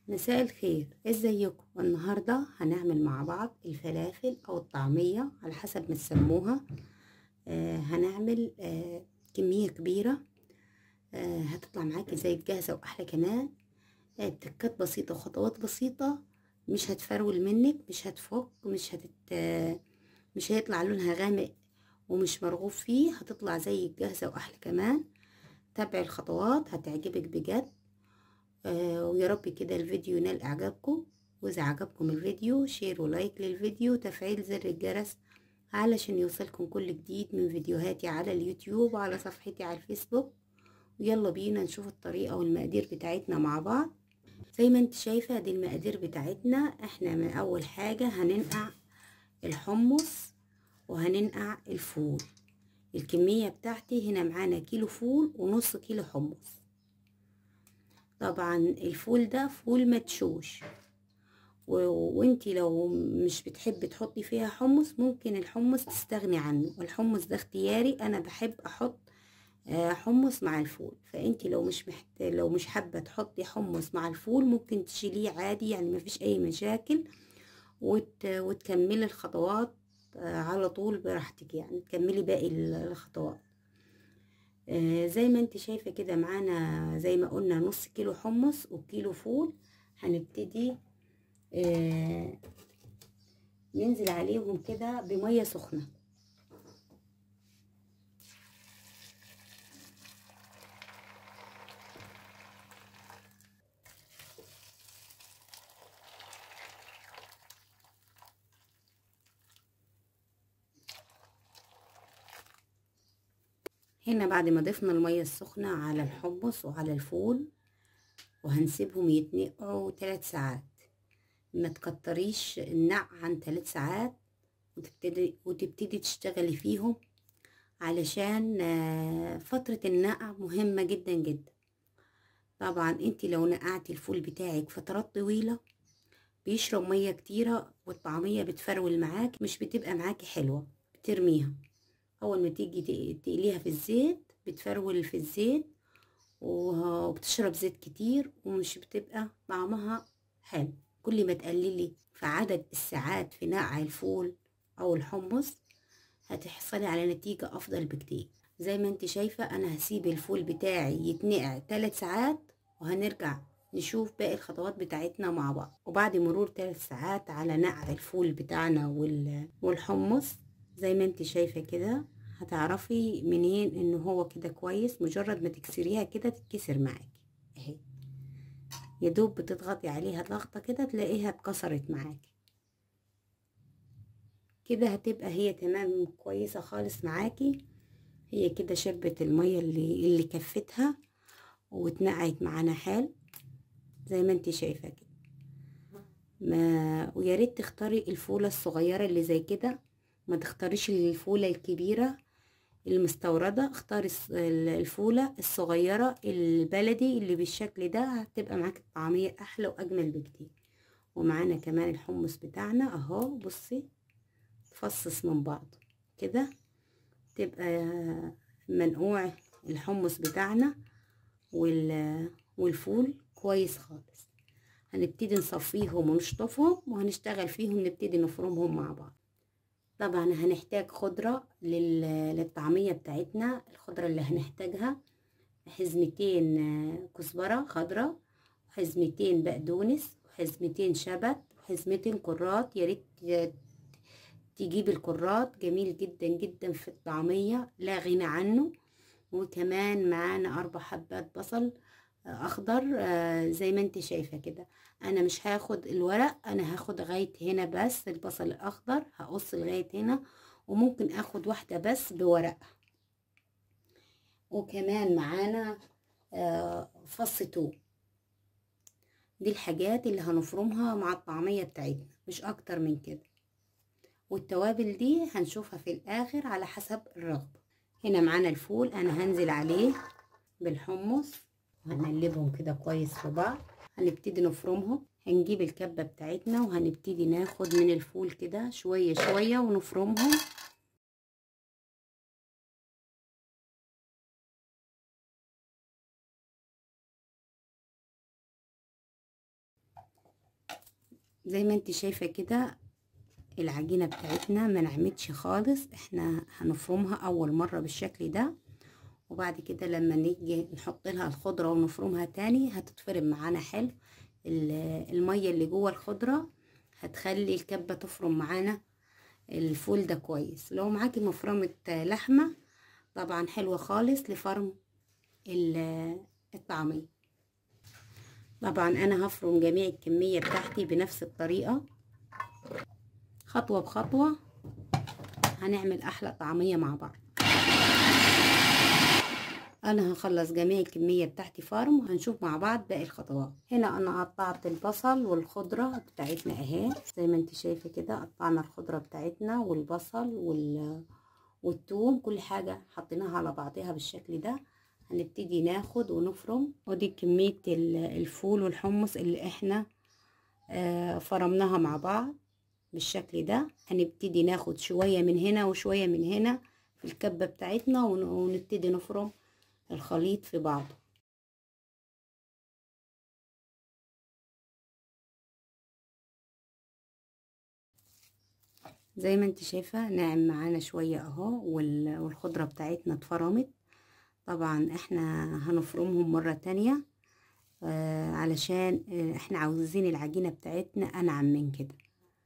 مساء الخير ازيكم النهاردة هنعمل مع بعض الفلافل او الطعمية على حسب ما تسموها آه هنعمل آه كمية كبيرة آه هتطلع معاكي زي الجاهزة واحلى كمان آه بتكات بسيطة وخطوات بسيطة مش هتفرول منك مش هتفك مش هتت آه مش هيطلع لونها غامق ومش مرغوب فيه هتطلع زي الجاهزة واحلى كمان تابعي الخطوات هتعجبك بجد آه ويا رب كده الفيديو ينال اعجابكم واذا عجبكم الفيديو شير ولايك للفيديو وتفعيل زر الجرس علشان يوصلكم كل جديد من فيديوهاتي على اليوتيوب وعلى صفحتي على الفيسبوك ويلا بينا نشوف الطريقة والمقادير بتاعتنا مع بعض زي ما انت شايفة دي المقادير بتاعتنا احنا من اول حاجة هننقع الحمص وهننقع الفول الكمية بتاعتي هنا معانا كيلو فول ونص كيلو حمص طبعا الفول ده فول مدشوش و... وانتي لو مش بتحبي تحطي فيها حمص ممكن الحمص تستغني عنه الحمص ده اختياري انا بحب احط حمص مع الفول فانتي لو مش محت... لو مش حابه تحطي حمص مع الفول ممكن تشيليه عادي يعني مفيش اي مشاكل وت... وتكملي الخطوات على طول براحتك يعني تكملي باقي الخطوات آه زي ما انت شايفة كده معانا زي ما قلنا نص كيلو حمص وكيلو فول هنبتدي آه ننزل عليهم كده بمية سخنة هنا بعد ما ضفنا المية السخنة على الحمص وعلى الفول وهنسيبهم يتنقعوا ثلاث ساعات ما تكتريش النقع عن ثلاث ساعات وتبتدي وتبتدي تشتغلي فيهم علشان فترة النقع مهمة جدا جدا طبعا انت لو نقعتي الفول بتاعك فترات طويلة بيشرب مية كتيرة والطعمية بتفرول معاك مش بتبقى معاكي حلوة بترميها اول ما تيجي تقليها في الزيت بتفرول في الزيت وبتشرب زيت كتير ومش بتبقى طعمها حلو كل ما تقللي في عدد الساعات في نقع الفول او الحمص هتحصلي على نتيجة افضل بكتير زي ما انت شايفة انا هسيب الفول بتاعي يتنقع 3 ساعات وهنرجع نشوف باقي الخطوات بتاعتنا مع بعض وبعد مرور 3 ساعات على نقع الفول بتاعنا والحمص زي ما انت شايفة كده هتعرفي منين ان هو كده كويس مجرد ما تكسريها كده تتكسر معاكي اهي يا دوب بتضغطي عليها ضغطة كده تلاقيها اتكسرت معاكي كده هتبقى هي تمام كويسة خالص معاكي هي كده شربت المية اللي اللي كفتها واتنقعت معانا حال زي ما انت شايفة كده ما ويا ريت تختاري الفولة الصغيرة اللي زي كده ما تختاريش الفولة الكبيرة المستوردة اختاري الفولة الصغيرة البلدي اللي بالشكل ده هتبقى معاك الطعمية احلى واجمل بكتير ومعانا كمان الحمص بتاعنا اهو بصي تفصص من بعض كده تبقى منقوع الحمص بتاعنا والفول كويس خالص هنبتدي نصفيهم ونشطفهم وهنشتغل فيهم نبتدي نفرمهم مع بعض طبعا هنحتاج خضرة للطعمية بتاعتنا الخضرة اللي هنحتاجها حزمتين كزبرة خضرة وحزمتين بقدونس وحزمتين شبت وحزمتين كرات يا ريت تجيب الكرات جميل جدا جدا في الطعمية لا غنى عنه وكمان معانا اربع حبات بصل اخضر زي ما انت شايفه كده انا مش هاخد الورق انا هاخد لغايه هنا بس البصل الاخضر هقص لغايه هنا وممكن اخد واحده بس بورق وكمان معانا فص توم دي الحاجات اللي هنفرمها مع الطعميه بتاعتنا مش اكتر من كده والتوابل دي هنشوفها في الاخر على حسب الرغبه هنا معانا الفول انا هنزل عليه بالحمص وهنقلبهم كده كويس في بعض هنبتدي نفرمهم هنجيب الكبة بتاعتنا وهنبتدي ناخد من الفول كده شوية شوية ونفرمهم زي ما انت شايفة كده العجينة بتاعتنا ما نعمتش خالص احنا هنفرمها اول مرة بالشكل ده وبعد كده لما نيجي نحط لها الخضرة ونفرمها تاني هتتفرم معانا حلو المية اللي جوه الخضرة هتخلي الكبة تفرم معانا الفول ده كويس لو معاكي مفرمة لحمة طبعا حلوة خالص لفرم الطعمية طبعا انا هفرم جميع الكمية بتاعتي بنفس الطريقة خطوة بخطوة هنعمل احلى طعمية مع بعض انا هخلص جميع الكمية بتاعتي فرم وهنشوف مع بعض باقي الخطوات هنا انا قطعت البصل والخضرة بتاعتنا اهي زي ما انت شايفة كده قطعنا الخضرة بتاعتنا والبصل وال والثوم كل حاجة حطيناها على بعضها بالشكل ده هنبتدي ناخد ونفرم ودي كمية الفول والحمص اللي احنا فرمناها مع بعض بالشكل ده هنبتدي ناخد شوية من هنا وشوية من هنا في الكبة بتاعتنا ونبتدي نفرم الخليط في بعضه زي ما انت شايفة ناعم معانا شوية اهو والخضرة بتاعتنا اتفرمت طبعا احنا هنفرمهم مرة تانية آه علشان آه احنا عاوزين العجينة بتاعتنا انعم من كده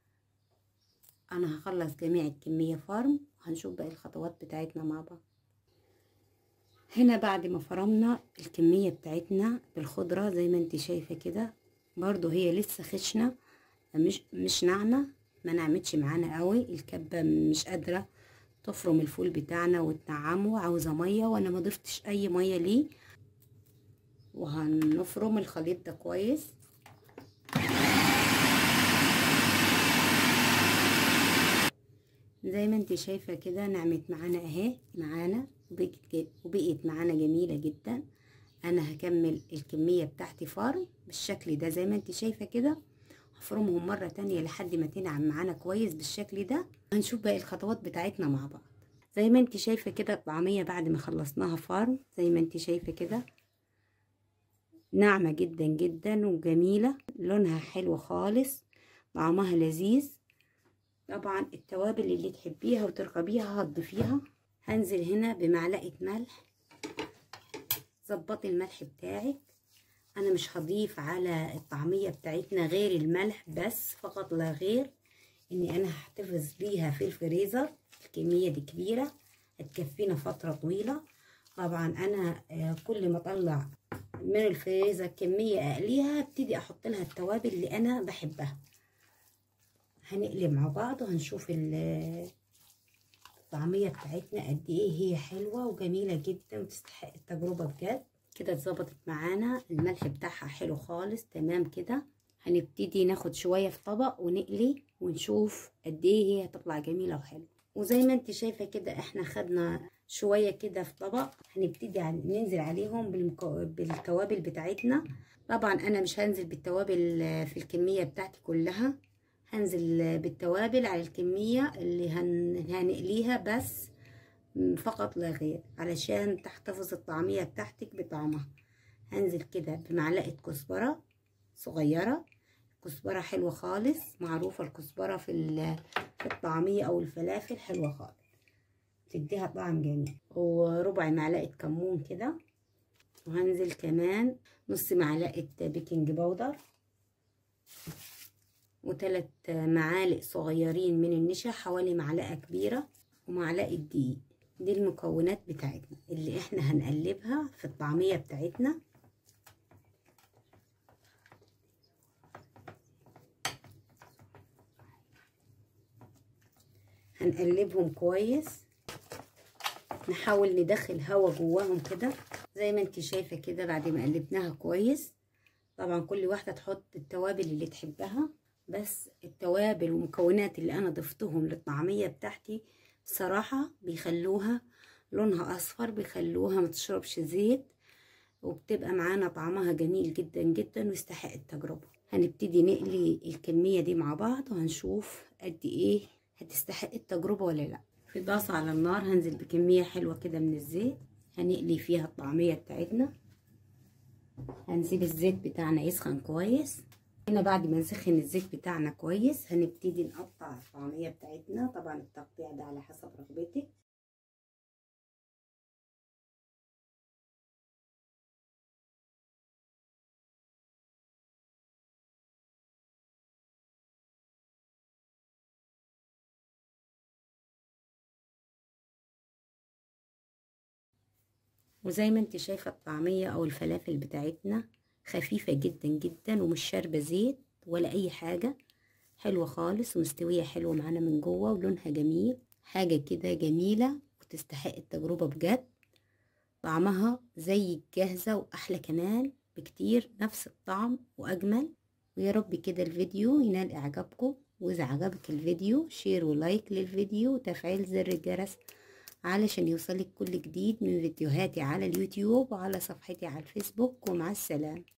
انا هخلص جميع الكمية فرم وهنشوف باقي الخطوات بتاعتنا مع بعض هنا بعد ما فرمنا الكمية بتاعتنا بالخضرة زي ما انت شايفة كده برضو هي لسه خشنة مش مش ناعمة ما نعمتش معانا قوي الكبة مش قادرة تفرم الفول بتاعنا وتنعمه عاوزة مية وانا ما ضفتش اي مية ليه وهنفرم الخليط ده كويس زي ما انت شايفة كده نعمت معانا اهي معانا وبقت وبقت معانا جميلة جدا انا هكمل الكمية بتاعتي فرم بالشكل ده زي ما انت شايفة كده هفرمهم مرة تانية لحد ما تنعم معانا كويس بالشكل ده هنشوف باقي الخطوات بتاعتنا مع بعض زي ما انت شايفة كده الطعمية بعد ما خلصناها فرم زي ما انت شايفة كده ناعمة جدا جدا وجميلة لونها حلو خالص طعمها لذيذ طبعا التوابل اللي تحبيها وترغبيها هتضيفيها هنزل هنا بمعلقة ملح ظبطي الملح بتاعك انا مش هضيف على الطعمية بتاعتنا غير الملح بس فقط لا غير اني انا هحتفظ بيها في الفريزر الكمية دي كبيرة هتكفينا فترة طويلة طبعا انا كل ما اطلع من الفريزر كمية اقليها ابتدي احط لها التوابل اللي انا بحبها هنقلب مع بعض وهنشوف الطعمية بتاعتنا قد ايه هي حلوة وجميلة جدا وتستحق التجربة بجد كده اتظبطت معانا الملح بتاعها حلو خالص تمام كده هنبتدي ناخد شوية في طبق ونقلي ونشوف قد ايه هي هتطلع جميلة وحلوة وزي ما انت شايفة كده احنا خدنا شوية كده في طبق هنبتدي ننزل عليهم بالمكو... بالتوابل بتاعتنا طبعا انا مش هنزل بالتوابل في الكمية بتاعتي كلها هنزل بالتوابل على الكمية اللي هن... هنقليها بس فقط لا غير علشان تحتفظ الطعمية بتاعتك بطعمها هنزل كده بمعلقة كزبرة صغيرة كزبرة حلوة خالص معروفة الكزبرة في في الطعمية أو الفلافل حلوة خالص تديها طعم جميل وربع معلقة كمون كده وهنزل كمان نص معلقة بيكنج باودر وثلاث معالق صغيرين من النشا حوالي معلقة كبيرة ومعلقة دقيق دي المكونات بتاعتنا اللي احنا هنقلبها في الطعمية بتاعتنا هنقلبهم كويس نحاول ندخل هوا جواهم كده زي ما انت شايفة كده بعد ما قلبناها كويس طبعا كل واحدة تحط التوابل اللي تحبها بس التوابل والمكونات اللي انا ضفتهم للطعمية بتاعتي صراحة بيخلوها لونها اصفر بيخلوها ما تشربش زيت وبتبقى معانا طعمها جميل جدا جدا ويستحق التجربة هنبتدي نقلي الكمية دي مع بعض وهنشوف قد ايه هتستحق التجربة ولا لا في طاسة على النار هنزل بكمية حلوة كده من الزيت هنقلي فيها الطعمية بتاعتنا هنسيب الزيت بتاعنا يسخن كويس هنا بعد ما نسخن الزيت بتاعنا كويس هنبتدي نقطع الطعمية بتاعتنا طبعا التقطيع ده على حسب رغبتك وزي ما انت شايفة الطعمية او الفلافل بتاعتنا خفيفة جدا جدا ومش شاربة زيت ولا اي حاجة حلوة خالص ومستوية حلوة معانا من جوه ولونها جميل حاجة كده جميلة وتستحق التجربة بجد طعمها زي الجاهزة واحلى كمان بكتير نفس الطعم واجمل ويا رب كده الفيديو ينال اعجابكم واذا عجبك الفيديو شير ولايك للفيديو وتفعيل زر الجرس علشان يوصلك كل جديد من فيديوهاتي على اليوتيوب وعلى صفحتي على الفيسبوك ومع السلامة